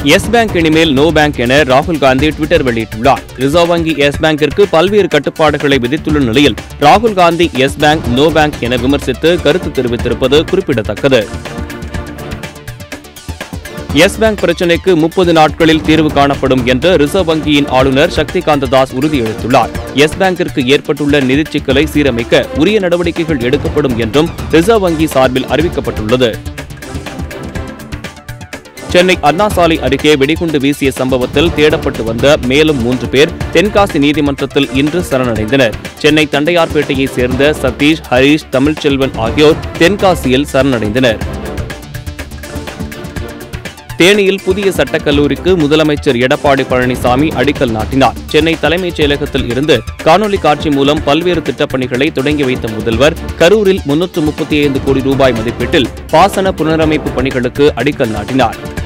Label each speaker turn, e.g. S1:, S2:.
S1: S Bank இனிமேல் no bank என ராகுல் காந்தி ட்விட்டர் வெளியிட்டுள்ளார் ரிசர்வ் வங்கி எஸ் பேங்கிற்கு பல்வேறு கட்டுப்பாடுகளை விதித்துள்ள நிலையில் ராகுல் Gandhi Yes Bank no bank என விமர்சித்து கருத்து தெரிவித்திருப்பது குறிப்பிடத்தக்கது எஸ் பேங்க் பிரச்சினைக்கு முப்பது நாட்களில் தீர்வு காணப்படும் என்று ரிசர்வ் வங்கியின் ஆளுநர் சக்திகாந்த தாஸ் உறுதியளித்துள்ளார் எஸ் பேங்கிற்கு ஏற்பட்டுள்ள நிதிச் சிக்கலை சீரமைக்க உரிய நடவடிக்கைகள் எடுக்கப்படும் என்றும் ரிசர்வ் வங்கி சார்பில் அறிவிக்கப்பட்டுள்ளது சென்னை அண்ணா சாலை அருகே வெடிகுண்டு வீசிய சம்பவத்தில் தேடப்பட்டு வந்த மேலும் மூன்று பேர் தென்காசி நீதிமன்றத்தில் இன்று சரணடைந்தனர் சென்னை தண்டையார்பேட்டையைச் சேர்ந்த சதீஷ் ஹரீஷ் தமிழ்ச்செல்வன் ஆகியோர் தென்காசியில் சரணடைந்தனர் தேனியில் புதிய சட்டக்கல்லூரிக்கு முதலமைச்சர் எடப்பாடி பழனிசாமி அடிக்கல் நாட்டினார் சென்னை தலைமைச் செயலகத்தில் இருந்து காணொலி காட்சி மூலம் பல்வேறு திட்டப்பணிகளை தொடங்கி வைத்த முதல்வர் கரூரில் முன்னூற்று முப்பத்தி ஐந்து கோடி ரூபாய் மதிப்பீட்டில் பாசன புனரமைப்பு பணிகளுக்கு அடிக்கல் நாட்டினார்